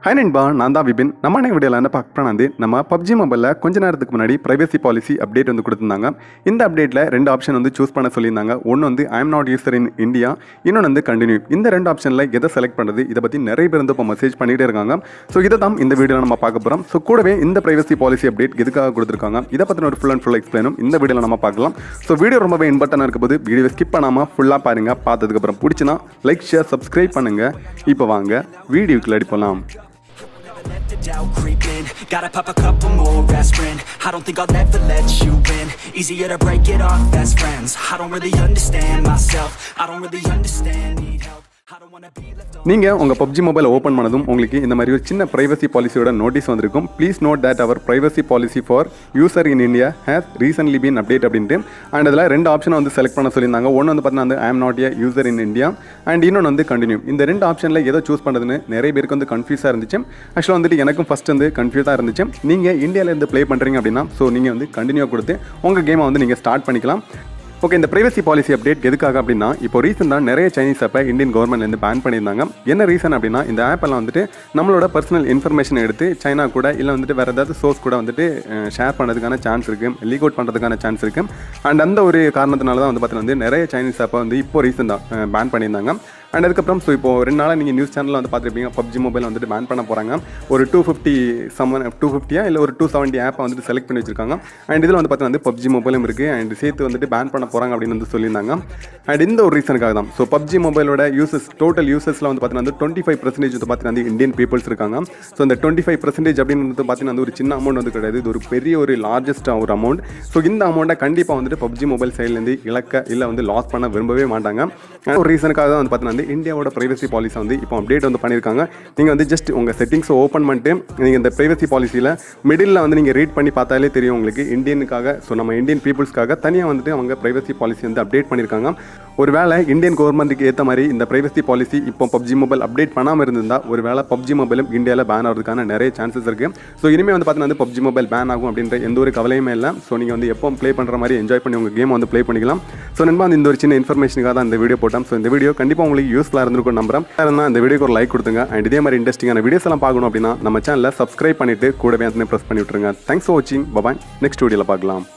hi நண்பா நான் தான் விபின் நம்ம அன்னைக்கு வீடியோவில் என்ன பார்க்க போனால் வந்து நம்ம பப்ஜி மொபைலில் கொஞ்ச நேரத்துக்கு முன்னாடி ப்ரைவசி பாலிசி அப்டேட் வந்து கொடுத்துருந்தாங்க இந்த அப்டேட்டில் ரெண்டு ஆப்ஷன் வந்து சூஸ் பண்ண சொல்லியிருந்தாங்க ஒன்று வந்து I am not user in India இன்னொன்று வந்து கண்டினியூ இந்த ரெண்டு ஆப்ஷனில் எதை செலக்ட் பண்ணுறது இதை பற்றி நிறைய பேர் வந்து இப்போ மெசேஜ் பண்ணிகிட்டே இருக்காங்க ஸோ இதை தான் இந்த வீடியோவில் நம்ம பார்க்க போகிறோம் ஸோ கூடவே இந்த ப்ரைவசி பாலிசி அப்டேட் எதுக்காக கொடுத்துருக்காங்க இதை பற்றின ஒரு ஃபுல் அண்ட் ஃபுல் எக்ஸ்பிளைனும் இந்த வீடியோவில் நம்ம பார்க்கலாம் ஸோ வீடியோ ரொம்பவே இம்பார்ட்டனாக இருக்க போது வீடியோ ஸ்கிப் பண்ணாமல் ஃபுல்லாக பாருங்கள் பார்த்ததுக்கப்புறம் பிடிச்சினா லைக் ஷேர் சப்ஸ்கிரைப் பண்ணுங்கள் இப்போ வாங்க வீடியோக்குள்ள அடிப்பலாம் Let the doubt creep in Gotta pop a couple more aspirin I don't think I'll ever let you in Easier to break it off best friends I don't really understand myself I don't really understand, need help I don't wanna be left alone நீங்கள் உங்கள் PUBG mobile open பண்ணதும் உங்களுக்கு இந்த மாதிரி ஒரு சின்ன privacy பாலிசியோட notice வந்திருக்கும் please note that our privacy policy for user in India has recently been update அப்படின்ட்டு அண்ட் அதில் ரெண்டு ஆப்ஷனை வந்து செலக்ட் பண்ண சொல்லியிருந்தாங்க ஒன்று வந்து பார்த்தீங்கன்னா வந்து I am not a user in India and இன்னொன்று வந்து கண்டினியூ இந்த ரெண்டு ஆப்ஷனில் எதை சூஸ் பண்ணுறதுன்னு நிறைய பேருக்கு வந்து கன்ஃபியூஸாக இருந்துச்சு ஆக்சுவலாக வந்துட்டு எனக்கும் ஃபஸ்ட் வந்து கன்ஃபியூஸாக இருந்துச்சு நீங்கள் இந்தியாவிலேருந்து ப்ளே பண்ணுறீங்க அப்படின்னா ஸோ நீங்கள் வந்து கண்டினியூ கொடுத்து உங்கள் கேமை வந்து நீங்கள் ஸ்டார்ட் பண்ணிக்கலாம் ஓகே இந்த பிரைவசி பாலிசி அப்டேட் எதுக்காக அப்படின்னா இப்போ ரீசெண்டாக நிறைய சைனீஸ் ஆப்பை இந்தியன் கவர்மெண்ட்லேருந்து பேன் பண்ணியிருந்தாங்க என்ன ரீசன் அப்படின்னா இந்த ஆப்பெல்லாம் வந்துட்டு நம்மளோட பர்சனல் இன்ஃபர்மேஷன் எடுத்து சைனா கூட இல்லை வந்துட்டு வேறு ஏதாவது சோர்ஸ் கூட வந்துட்டு ஷேர் பண்ணுறதுக்கான சான்ஸ் இருக்குது லீக் அவுட் பண்ணுறதுக்கான சான்ஸ் இருக்குது அண்ட் அந்த ஒரு காரணத்தினால தான் வந்து பார்த்தீங்கன்னா வந்து நிறைய சைனீஸ் ஆப்பை வந்து இப்போ ரீசெண்டாக பேன் பண்ணியிருந்தாங்க அண்ட் அதுக்கப்புறம் ஸோ இப்போ ரெண்டு நாளாக நீங்கள் நியூஸ் சேனலில் வந்து பார்த்துருப்பீங்க பப்ஜி மொபைல் வந்துட்டு பேன் பண்ண போகிறாங்க ஒரு டூ ஃபிஃப்டி சம்மன் டூ ஃபிஃப்டியா இல்லை ஒரு டூ செவன்ட்டி ஆப்பை வந்துட்டு செலக்ட் பண்ணி வச்சிருக்காங்க அண்ட் இதில் வந்து பார்த்தீங்கன்னா வந்து பப்ஜி மொபைலும் இருக்குது அண்ட் சேர்த்து வந்துட்டு பேன் பண்ண போகிறாங்க அப்படின்னு வந்து சொல்லியிருந்தாங்க அண்ட் இந்த ஒரு ரீசனுக்காக தான் ஸோ பப்ஜி மொபைலோட யூசஸ் டோட்டல் யூசஸில் வந்து பார்த்தீங்கன்னா வந்து டுவெண்ட்டி ஃபைவ் பர்சன்டேஜ் வந்து பார்த்தீங்கன்னா வந்து இந்தியன் பீப்புள்ஸ் இருக்காங்க ஸோ இந்த டுவெண்ட்டி ஃபைவ் பர்சன்டேஜ் அப்படின்னு வந்து பார்த்தீங்கன்னா வந்து ஒரு சின்ன அமௌண்ட் வந்து கிடையாது இது ஒரு பெரிய ஒரு லார்ஜஸ்ட் ஒரு அமௌண்ட் ஸோ இந்த அமௌண்ட்டை கண்டிப்பாக வந்துட்டு பப்ஜி மொபைல் சைட்லேருந்து இழக்க இல்லை வந்து லாஸ் பண்ண விரும்பவே மாட்டாங்க And ஒரு ரீசனுக்காக தான் வந்து பார்த்தீங்கன்னா வந்து இந்தியாவோட ப்ரைவசி பாலிசி வந்து இப்போ அப்டேட் வந்து பண்ணியிருக்காங்க நீங்கள் வந்து ஜஸ்ட் உங்கள் செட்டிங்ஸை ஓப்பன் பண்ணிட்டு நீங்கள் இந்த ப்ரைவசி பாலிசியில் மிடில் வந்து நீங்கள் ரீட் பண்ணி பார்த்தாலே தெரியும் உங்களுக்கு இந்தியனுக்காக ஸோ நம்ம இந்தியன் பீப்புள்ஸ்க்காக தனியாக வந்துட்டு அவங்க ப்ரைவசி பாலிசி வந்து அப்டேட் பண்ணியிருக்காங்க ஒருவேளை இந்தியன் கவர்மெண்ட்டுக்கு ஏற்ற மாதிரி இந்த ப்ரைவசி பாலிசி இப்போ பப்ஜி மொபைல் அப்டேட் பண்ணாமல் இருந்திருந்தா ஒருவேளை பப்ஜி மொபைலும் இந்தியாவில் பேன் ஆகிறதுக்கான நிறைய சான்சஸ் இருக்குது ஸோ இனிமேல் வந்து பார்த்தீங்கன்னா வந்து பப்ஜி மொபைல் பேன் ஆகும் அப்படின்ற எந்த ஒரு கவலையுமே இல்லை ஸோ நீங்கள் வந்து எப்போ ப்ளே பண்ணுற மாதிரி என்ஜாய் பண்ணி உங்கள் கேம் வந்து ப்ளே பண்ணிக்கலாம் ஸோ நண்பா இந்த ஒரு சின்ன இன்ஃபர்மேஷனுக்காக தான் இந்த வீடியோ போட்டோம் ஸோ இந்த வீடியோ கண்டிப்பாக உங்களுக்கு யூஸ்ஃபுல்லாக இருந்திருக்கும் நம்புறேன் வேறு இந்த வீடியோக்கு ஒரு லைக் கொடுத்துங்க அண்ட் இதே மாதிரி இன்ட்ரெஸ்டிங்கான வீடியோஸ் எல்லாம் பார்க்கணும் அப்படின்னா நம்ம சேனலில் சப்ஸ்கிரைப் பண்ணிட்டு கூடவே வந்து ப்ரெஸ் பண்ணி விட்டுருங்க தேங்க்ஸ் ஃபார் வாட்சிங் பபாய் நெக்ஸ்ட் வீடியோவில் பார்க்கலாம்